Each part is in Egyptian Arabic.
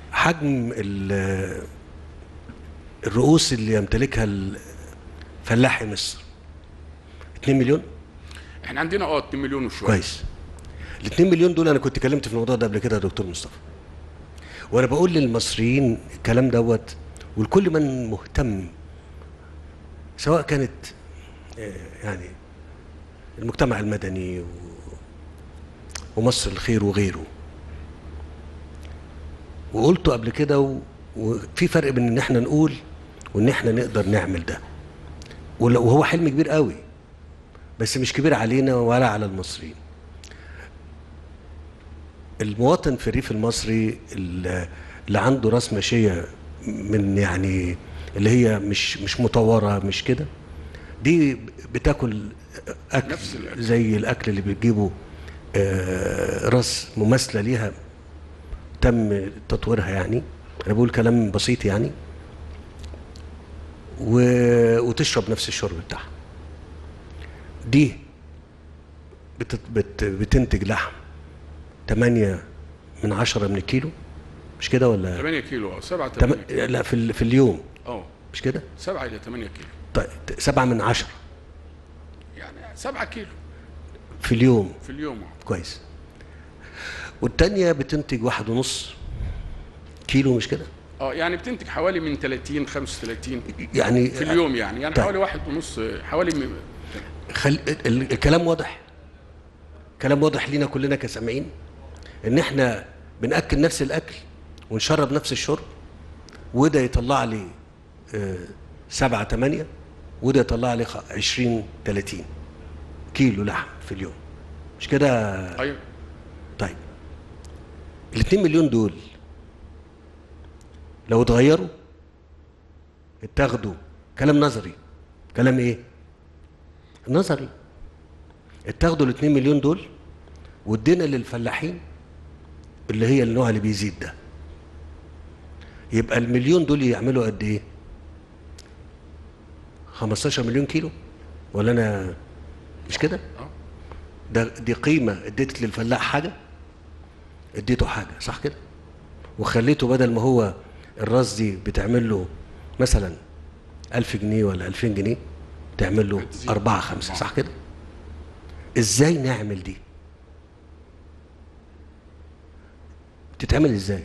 حجم ال- الرؤوس اللي يمتلكها ال- فلاحي مصر 2 مليون احنا عندنا اه 2 مليون وشويه كويس ال 2 مليون دول انا كنت اتكلمت في الموضوع ده قبل كده يا دكتور مصطفى وانا بقول للمصريين الكلام دوت ولكل من مهتم سواء كانت آه، يعني المجتمع المدني و- ومصر الخير وغيره وقلته قبل كده و- وفي فرق بين ان احنا نقول وان احنا نقدر نعمل ده ول- وهو حلم كبير قوي بس مش كبير علينا ولا على المصريين المواطن في الريف المصري اللي اللي عنده راس ماشيه من يعني اللي هي مش مش مطوره مش كده دي بتاكل اكل نفس الأكل. زي الاكل اللي بتجيبه آه، راس مماثله ليها تم تطويرها يعني انا بقول كلام بسيط يعني و... وتشرب نفس الشرب بتاعها دي بت... بت... بتنتج لحم 8 من 10 من الكيلو مش كده ولا 8 كيلو اه 7 تم... 8 كيلو لا في, ال... في اليوم اه مش كده 7 الى 8 كيلو طيب 7 من 10 يعني 7 كيلو في اليوم في اليوم اه كويس والتانية بتنتج واحد ونص كيلو مش كده اه يعني بتنتج حوالي من 30 35 يعني في اليوم يعني يعني طيب. حوالي واحد ونص حوالي م- خل... ال- الكلام واضح كلام واضح لينا كلنا كسامعين ان احنا بناكل نفس الاكل ونشرب نفس الشرب وده يطلع لي آه، سبعة تمانية وده يطلع لي خ- عشرين تلاتين كيلو لحم في اليوم مش كده ايوه طيب الاتنين مليون دول لو اتغيروا اتاخدوا كلام نظري كلام ايه نظري اتاخدوا الاتنين مليون دول وادينا للفلاحين اللي هي النوع اللي بيزيد ده يبقى المليون دول يعملوا قد ايه 15 مليون كيلو ولا انا مش كده اه ده دي قيمة اديت للفلاح حاجة اديته حاجة صح كده وخليته بدل ما هو الراس دي بتعمل له مثلا ألف جنيه ولا ألفين جنيه تعمل له بتزيد. أربعة خمسة أربعة. صح كده ازاي نعمل دي تتعمل ازاي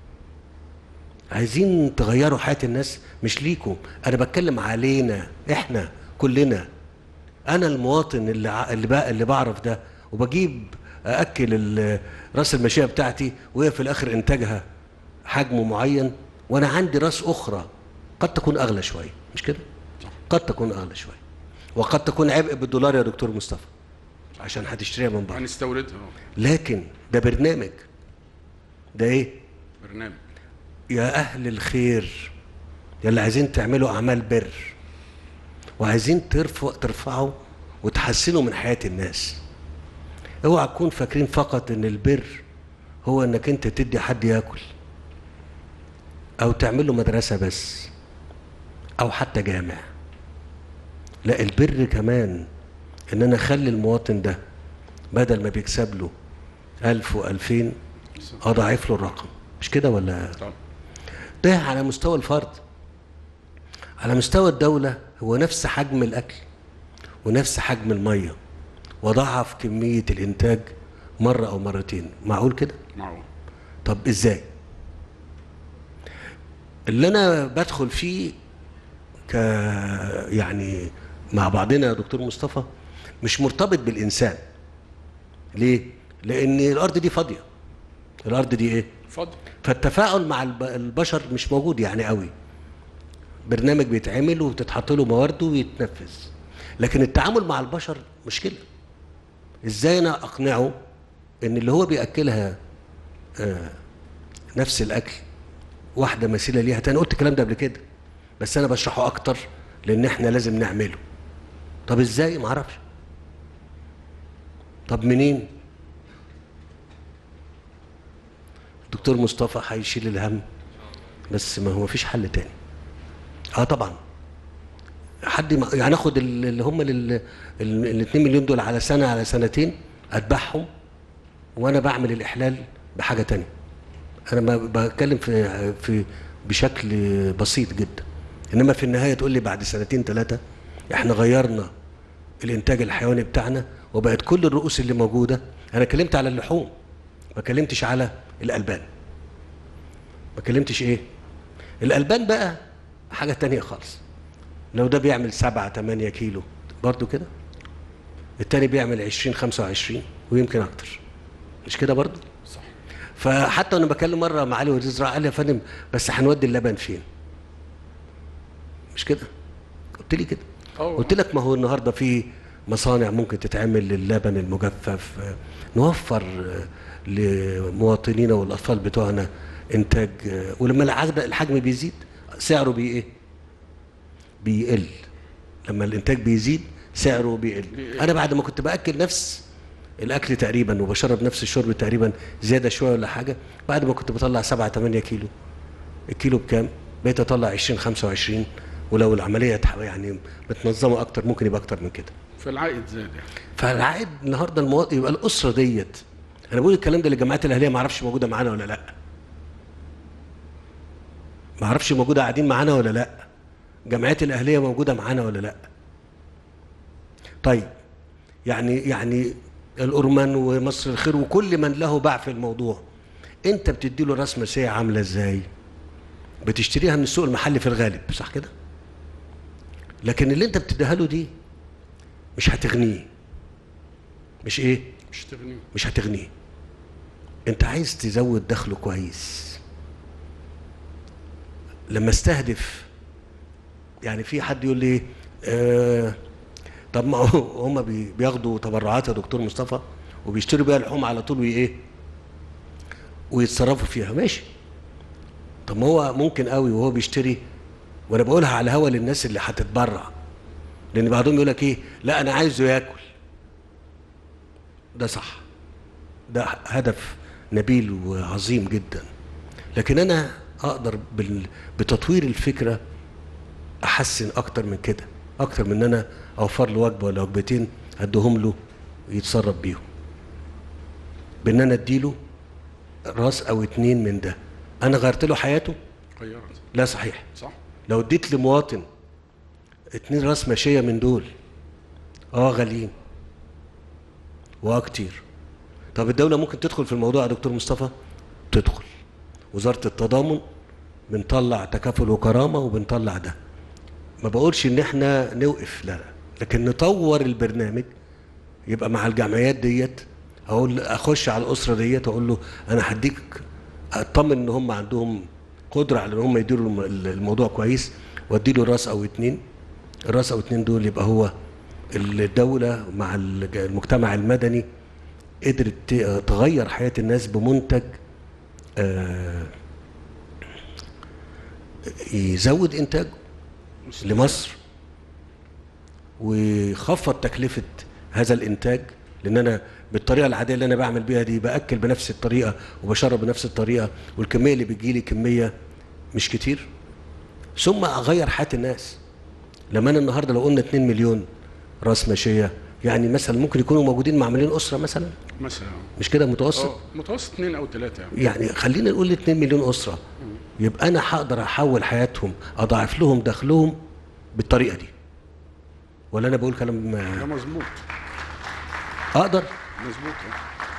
عايزين تغيروا حياة الناس مش ليكم انا بتكلم علينا احنا كلنا انا المواطن اللي ع- اللي, بقى اللي بعرف ده وبجيب اكل ال- راس الماشيه بتاعتي وهي في الاخر انتاجها حجمه معين وانا عندي راس اخرى قد تكون اغلى شويه مش كده قد تكون اغلى شويه وقد تكون عبء بالدولار يا دكتور مصطفى عشان هتشتريها من بره هنستوردها اه لكن ده برنامج ده ايه برنامج يا أهل الخير يا اللي عايزين تعملوا أعمال بر وعايزين ترفع ترفعوا وتحسنوا من حياة الناس اوعى تكون فاكرين فقط ان البر هو انك انت تدي حد ياكل او تعمل له مدرسة بس او حتى جامع لا البر كمان ان انا اخلي المواطن ده بدل ما بيكسب له ألف وألفين أضاعف له الرقم مش كده ولا طبعا ده على مستوى الفرد على مستوى الدولة هو نفس حجم الأكل ونفس حجم المية وضعف كمية الإنتاج مرة أو مرتين معقول كده؟ معقول طب إزاي؟ اللي أنا بدخل فيه ك يعني مع بعضنا يا دكتور مصطفى مش مرتبط بالإنسان ليه؟ لأن الأرض دي فاضية الأرض دي إيه؟ اتفضل فالتفاعل مع الب- البشر مش موجود يعني قوي برنامج بيتعمل وبتتحط له موارده ويتنفذ لكن التعامل مع البشر مشكله ازاي انا اقنعه ان اللي هو بياكلها آه نفس الاكل واحده مثيله ليها تاني قلت الكلام ده قبل كده بس انا بشرحه اكتر لان احنا لازم نعمله طب ازاي ما اعرفش طب منين دكتور مصطفى هيشيل الهم بس ما هو مفيش حل تاني اه طبعا حد ما يعني اخد ال- اللي هم ال 2 مليون دول على سنه على سنتين اتبعهم وانا بعمل الاحلال بحاجه تانية انا ما بتكلم في في بشكل بسيط جدا انما في النهايه تقول لي بعد سنتين ثلاثه احنا غيرنا الانتاج الحيواني بتاعنا وبقت كل الرؤوس اللي موجوده انا اتكلمت على اللحوم ما اتكلمتش على الالبان ما اتكلمتش ايه الالبان بقى حاجه تانية خالص لو ده بيعمل سبعة تمانية كيلو برضو كده التاني بيعمل عشرين خمسة وعشرين ويمكن أكتر مش كده برضو صح فحتى وانا بكلم مره مع علي وزير الزراعه قال لي يا فندم بس هنودي اللبن فين؟ مش كده؟ قلت لي كده اه قلت لك ما هو النهارده في مصانع ممكن تتعمل للبن المجفف آه، نوفر آه، لمواطنينا والاطفال بتوعنا انتاج آه، ولما العجد- الحجم بيزيد سعره بي ايه؟ بيقل لما الانتاج بيزيد سعره بيقل بيقل. انا بعد ما كنت باكل نفس الاكل تقريبا وبشرب نفس الشرب تقريبا زياده شويه ولا حاجه بعد ما كنت بطلع 7 8 كيلو الكيلو بكام بقيت اطلع 20 25 ولو العمليه تح- يعني متنظمه اكتر ممكن يبقى اكتر من كده فالعائد زاد يعني فالعائد النهارده المواطن يبقى الاسره ديت انا بقول الكلام ده للجماعات الاهليه ما اعرفش موجوده معانا ولا لا ما اعرفش موجوده قاعدين معانا ولا لا جمعيات الاهليه موجوده معانا ولا لا طيب يعني يعني الأرمان ومصر الخير وكل من له باع في الموضوع انت بتدي له راس ماليه عامله ازاي بتشتريها من السوق المحلي في الغالب صح كده لكن اللي انت بتديها له دي مش هتغنيه مش ايه مش تغنيه مش هتغنيه انت عايز تزود دخله كويس لما استهدف يعني في حد يقول لي آه طب ما هو- هم بي- بياخدوا تبرعات يا دكتور مصطفى وبيشتروا بيها لحوم على طول وايه ويتصرفوا فيها ماشي طب ما هو ممكن قوي وهو بيشتري وانا بقولها على الهوا للناس اللي هتتبرع لان بعضهم يقول لك ايه لا انا عايزه ياكل ده صح ده هدف نبيل وعظيم جدا لكن انا اقدر بال- بتطوير الفكره احسن اكتر من كده اكتر من ان انا اوفر له وجبه ولا وجبتين اديهم له يتصرف بيهم بان انا اديله راس او اتنين من ده انا غيرت له حياته غيرت لا صحيح صح لو اديت لمواطن اتنين راس ماشيه من دول اه غاليين واه كتير طب الدوله ممكن تدخل في الموضوع يا دكتور مصطفى تدخل وزاره التضامن بنطلع تكافل وكرامه وبنطلع ده ما بقولش ان احنا نوقف لا لا لكن نطور البرنامج يبقى مع الجمعيات ديت اقول اخش على الاسره ديت واقول له انا هديك اطمن ان هم عندهم قدره على ان هم يديروا الم- الموضوع كويس وادي له راس او اتنين الراس او اتنين دول يبقى هو الدوله مع الج- المجتمع المدني قدرت ت- تغير حياه الناس بمنتج آه، يزود انتاجه لمصر ويخفض تكلفة هذا الإنتاج لأن أنا بالطريقة العادية اللي أنا بعمل بيها دي بأكل بنفس الطريقة وبشرب بنفس الطريقة والكمية اللي بتجيلي كمية مش كتير ثم أغير حياة الناس لما أنا النهاردة لو قلنا 2 مليون راس ماشية يعني مثلا ممكن يكونوا موجودين مع مليون أسرة مثلا مثلا مش كده متوسط اه متوسط اثنين او ثلاثه يعني يعني خلينا نقول 2 مليون اسره يبقى انا هقدر احول حياتهم اضاعف لهم دخلهم بالطريقه دي ولا انا بقول كلام ده مظبوط اقدر مظبوط اه